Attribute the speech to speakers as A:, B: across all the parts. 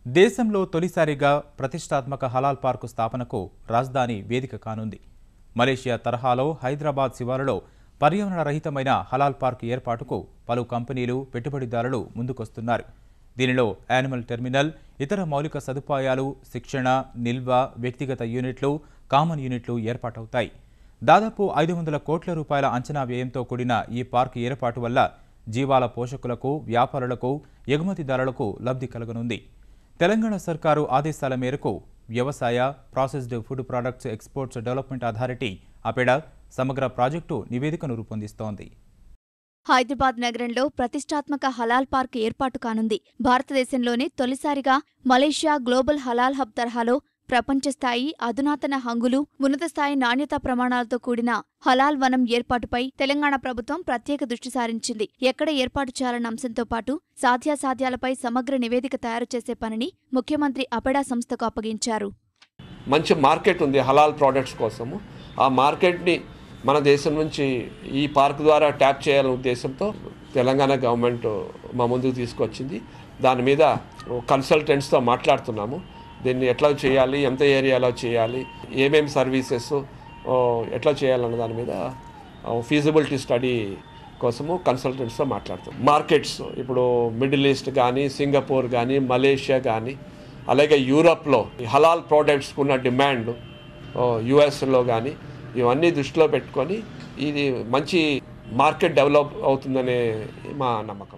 A: దేశంలో తొలిసారిగా ప్రతిష్టాత్మక హలాల్ పార్కు స్థాపనకు రాజధాని వేదిక కానుంది మలేషియా తరహాలో హైదరాబాద్ శివారులో పర్యావరణ రహితమైన హలాల్ పార్క్ ఏర్పాటుకు పలు కంపెనీలు పెట్టుబడిదారులు ముందుకొస్తున్నారు దీనిలో యానిమల్ టెర్మినల్ ఇతర మౌలిక సదుపాయాలు శిక్షణ నిల్వ వ్యక్తిగత యూనిట్లు కామన్ యూనిట్లు ఏర్పాటవుతాయి దాదాపు ఐదు వందల కోట్ల రూపాయల అంచనా వ్యయంతో కూడిన ఈ పార్క్ ఏర్పాటు వల్ల జీవాల పోషకులకు వ్యాపారులకు ఎగుమతిదారులకు లబ్ధి కలగనుంది తెలంగాణ సర్కారు ఆదేశాల మేరకు వ్యవసాయ processed food products exports development authority APEDA సమగ్ర ప్రాజెక్టు నివేదికను రూపొందిస్తోంది
B: హైదరాబాద్ నగరంలో ప్రతిష్టాత్మక హలాల్ పార్క్ ఏర్పాటు కానుంది భారతదేశంలోనే తొలిసారిగా మలేషియా గ్లోబల్ హలాల్ హబ్ తరహాలో ప్రపంచ స్థాయి అధునాతన హంగులు ఉన్నత స్థాయి నాణ్యతా ప్రమాణాలతో కూడిన హలాల్ వనం ఏర్పాటుపై తెలంగాణ ప్రభుత్వం ప్రత్యేక దృష్టి సారించింది ఎక్కడ ఏర్పాటు చేయాలన్న అంశంతో పాటు సాధ్యాసాధ్యాలపై సమగ్ర నివేదిక తయారు చేసే పనిని ముఖ్యమంత్రి అపెడా సంస్థకు అప్పగించారు
C: మంచి మార్కెట్ ఉంది హలాల్ ప్రోడక్ట్స్ కోసము ఆ మార్కెట్ని మన దేశం నుంచి ఈ పార్క్ ద్వారా ట్యాప్ చేయాలనే ఉద్దేశంతో తెలంగాణ గవర్నమెంట్ మా ముందుకు తీసుకొచ్చింది దాని మీద కన్సల్టెంట్స్తో మాట్లాడుతున్నాము దీన్ని ఎట్లా చేయాలి ఎంత ఏరియాలో చేయాలి ఏమేమి సర్వీసెస్ ఎట్లా చేయాలన్న దాని మీద ఫీజిబిలిటీ స్టడీ కోసము కన్సల్టెంట్స్తో మాట్లాడుతాం మార్కెట్స్ ఇప్పుడు మిడిల్ ఈస్ట్ కానీ సింగపూర్ కానీ మలేషియా కానీ అలాగే యూరప్లో ఈ హలాల్ ప్రోడక్ట్స్కి ఉన్న డిమాండ్ యుఎస్లో కానీ ఇవన్నీ దృష్టిలో పెట్టుకొని ఇది మంచి మార్కెట్ డెవలప్ అవుతుందనే మా నమ్మకం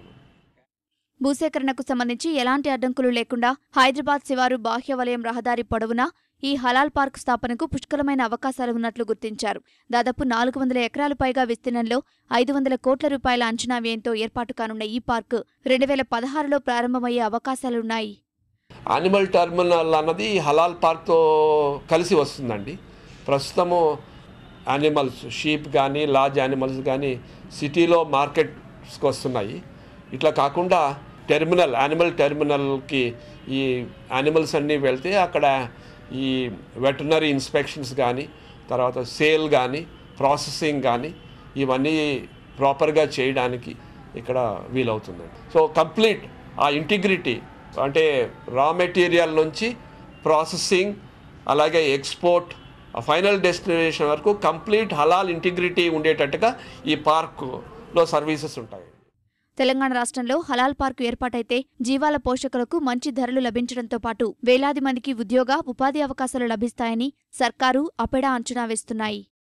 B: భూసేకరణకు సంబంధించి ఎలాంటి అడ్డంకులు లేకుండా హైదరాబాద్ శివారు బాహ్య వలయం రహదారి పొడవునా ఈ హలాల్ పార్క్ స్థాపనకు పుష్కలమైన అవకాశాలు ఉన్నట్లు గుర్తించారు దాదాపు నాలుగు వందల ఎకరాల పైగా విస్తీర్ణంలో ఐదు వందల కోట్ల రూపాయల అంచనా వ్యయంతో ఏర్పాటు కానున్న ఈ పార్కు రెండు వేల పదహారులో ప్రారంభమయ్యే అవకాశాలున్నాయి
C: యానిమల్ టెర్మినల్ అన్నది హలాల్ పార్క్తో కలిసి వస్తుందండి ప్రస్తుతము యానిమల్స్ షీప్ కానీ లార్జ్ యానిమల్స్ కానీ సిటీలో మార్కెట్స్కి వస్తున్నాయి ఇట్లా కాకుండా టెర్మినల్ యానిమల్ టెర్మినల్కి ఈ యానిమల్స్ అన్నీ వెళ్తే అక్కడ ఈ వెటర్నరీ ఇన్స్పెక్షన్స్ కానీ తర్వాత సేల్ కానీ ప్రాసెసింగ్ కానీ ఇవన్నీ ప్రాపర్గా చేయడానికి ఇక్కడ వీలవుతుందండి సో కంప్లీట్ ఆ ఇంటిగ్రిటీ అంటే రా మెటీరియల్ నుంచి ప్రాసెసింగ్ అలాగే ఎక్స్పోర్ట్ ఫైనల్ డెస్టినేషన్ వరకు కంప్లీట్ హలాల్ ఇంటిగ్రిటీ ఉండేటట్టుగా ఈ పార్కులో సర్వీసెస్ ఉంటాయి
B: తెలంగాణ రాష్ట్రంలో హలాల్ పార్కు ఏర్పాటైతే జీవాల పోషకులకు మంచి ధరలు లభించడంతో పాటు వేలాది మందికి ఉద్యోగ ఉపాధి అవకాశాలు లభిస్తాయని సర్కారు అపెడా అంచనా వేస్తున్నాయి